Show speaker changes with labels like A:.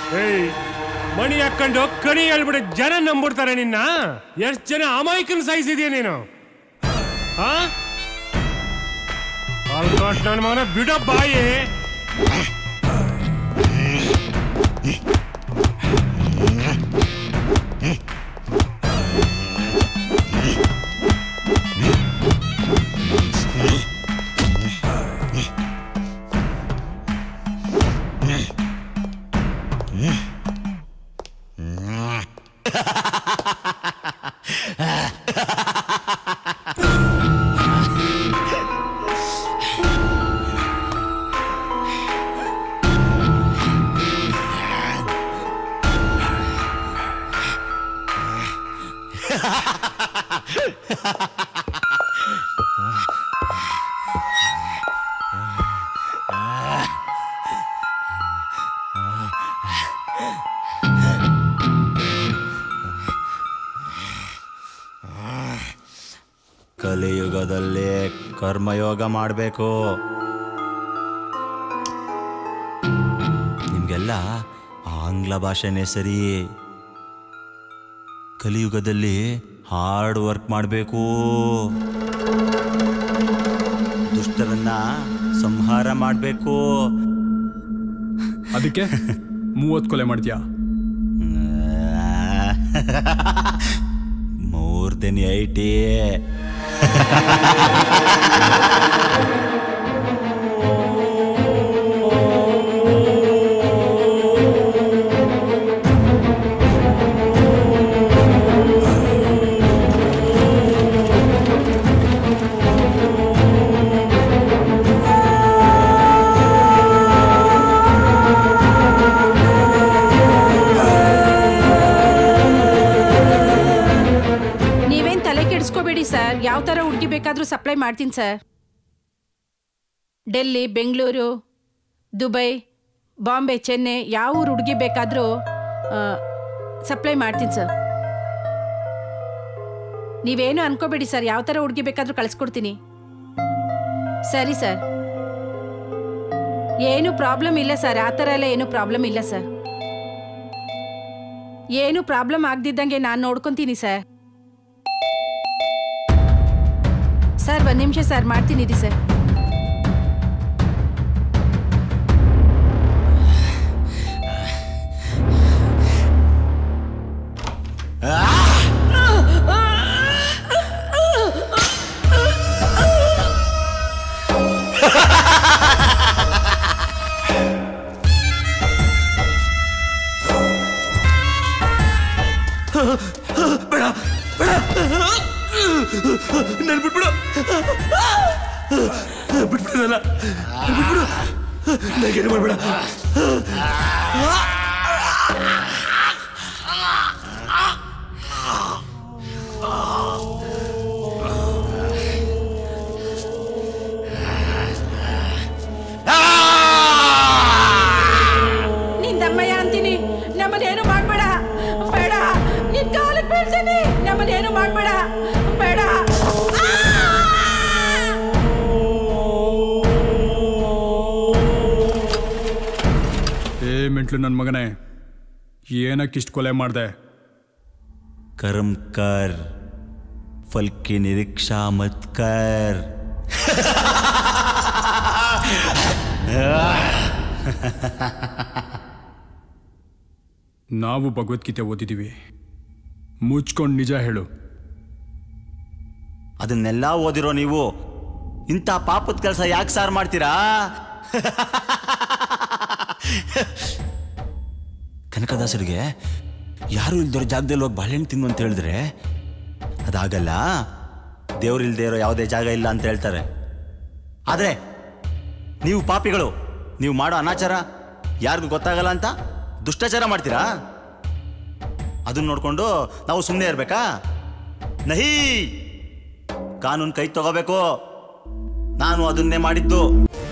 A: ಏಯ್ ಮಣಿ ಹಾಕೊಂಡು ಕಣಿ ಹೇಳ್ಬಿಟ್ಟು ಜನ ನಂಬಿಡ್ತಾರೆ ನಿನ್ನ ಎಷ್ಟು ಜನ ಅಮಾಯಕನ ಸಾಯಿಸಿದ್ಯಾ ನೀನು ಹಾ ಆಲ್ಕೋಟ್ ನನ್ನ ಮಗನ ಬಿಡೋ ಬಾಯಿ
B: ಕಲಿಯುಗದಲ್ಲಿ ಕರ್ಮಯೋಗ ಮಾಡಬೇಕು ನಿಮಗೆಲ್ಲ ಆಂಗ್ಲ ಭಾಷೆನೇ ಸರಿ ಕಲಿಯುಗದಲ್ಲಿ ಹಾರ್ಡ್ ವರ್ಕ್ ಮಾಡಬೇಕು ದುಷ್ಟರನ್ನ ಸಂಹಾರ ಮಾಡಬೇಕು
C: ಅದಕ್ಕೆ ಮೂವತ್ತು ಕೊಲೆ ಮಾಡ್ತೀಯಾ
B: ಮೋರ್ ದೆನ್ ಐಟಿ
D: ನೀವೇನ್ ತಲೆ ಕೆಡಿಸ್ಕೋಬೇಡಿ ಸರ್ ಯಾವ ಥರ ಹುಡುಗಿ ಬೇಕಾದ್ರೂ ಸಪ್ಲೈ ಮಾಡ್ತೀನಿ ಸರ್ ಡೆಲ್ಲಿ ಬೆಂಗಳೂರು ದುಬೈ ಬಾಂಬೆ ಚೆನ್ನೈ ಯಾವ ಊರು ಹುಡುಗಿ ಬೇಕಾದರೂ ಸಪ್ಲೈ ಮಾಡ್ತೀನಿ ಸರ್ ನೀವೇನು ಅನ್ಕೋಬೇಡಿ ಸರ್ ಯಾವ ಥರ ಹುಡುಗಿ ಬೇಕಾದರೂ ಕಳಿಸ್ಕೊಡ್ತೀನಿ ಸರಿ ಸರ್ ಏನು ಪ್ರಾಬ್ಲಮ್ ಇಲ್ಲ ಸರ್ ಆ ಥರ ಎಲ್ಲ ಏನು ಪ್ರಾಬ್ಲಮ್ ಇಲ್ಲ ಸರ್ ಏನು ಪ್ರಾಬ್ಲಮ್ ಆಗ್ದಿದ್ದಂಗೆ ನಾನು ನೋಡ್ಕೊತೀನಿ ಸರ್ ಸರ್ ಒಂದು ನಿಮಿಷ ಸರ್ ಮಾಡ್ತೀನಿ ಇರಿ ಸರ್
E: ಬೇಡ ಬೇಡ ನನ್ ಬಿಟ್ಬಿಡು ಬಿಟ್ಬಿಡು ನನ್ನ ಬಿಟ್ಬಿಡು ನನಗೇನು ಮಾಡ್ಬೇಡ
D: ನಿಂದಮ್ಮಯ್ಯ ಅಂತೀನಿ ನಮ್ಮನೇನು ಮಾಡ್ಬೇಡ ಬೇಡ ನಿನ್ ಕಾಲಕ್ಕೆ ಬೀಳ್ತೀನಿ ನಮ್ಮನೇನು ಮಾಡ್ಬೇಡ ಬೇಡ
C: ಏ ಮೆಂಟ್ಲು ನನ್ನ ಮಗನೇ ಏನಕ್ಕಿಷ್ಟು ಕೊಲೆ ಮಾಡಿದೆ
B: कर्म कर फल की निरीक्षा मत कर
C: ನಾವು ಭಗವದ್ಗೀತೆ ಓದಿದ್ದೀವಿ ಮುಚ್ಕೊಂಡು ನಿಜ ಹೇಳು
B: ಅದನ್ನೆಲ್ಲ ಓದಿರೋ ನೀವು ಇಂಥ ಪಾಪದ ಕೆಲಸ ಯಾಕೆ ಸಾರ್ ಮಾಡ್ತೀರಾ ಕನಕದಾಸರಿಗೆ ಯಾರು ಇಲ್ದಿರೋ ಜಾಗದಲ್ಲಿ ಹೋಗಿ ಬಾಳೆಹಣ್ಣು ತಿನ್ನು ಅಂತ ಹೇಳಿದ್ರೆ ಅದಾಗಲ್ಲ ದೇವ್ರು ಇಲ್ದೇ ಇರೋ ಯಾವುದೇ ಜಾಗ ಇಲ್ಲ ಅಂತ ಹೇಳ್ತಾರೆ ಆದರೆ ನೀವು ಪಾಪಿಗಳು ನೀವು ಮಾಡೋ ಅನಾಚಾರ ಯಾರಿಗೂ ಗೊತ್ತಾಗಲ್ಲ ಅಂತ ದುಷ್ಟಾಚಾರ ಮಾಡ್ತೀರಾ ಅದನ್ನ ನೋಡ್ಕೊಂಡು ನಾವು ಸುಮ್ಮನೆ ಇರಬೇಕಾ ನಹಿ ಕಾನೂನು ಕೈ ತಗೋಬೇಕು ನಾನು ಅದನ್ನೇ ಮಾಡಿದ್ದು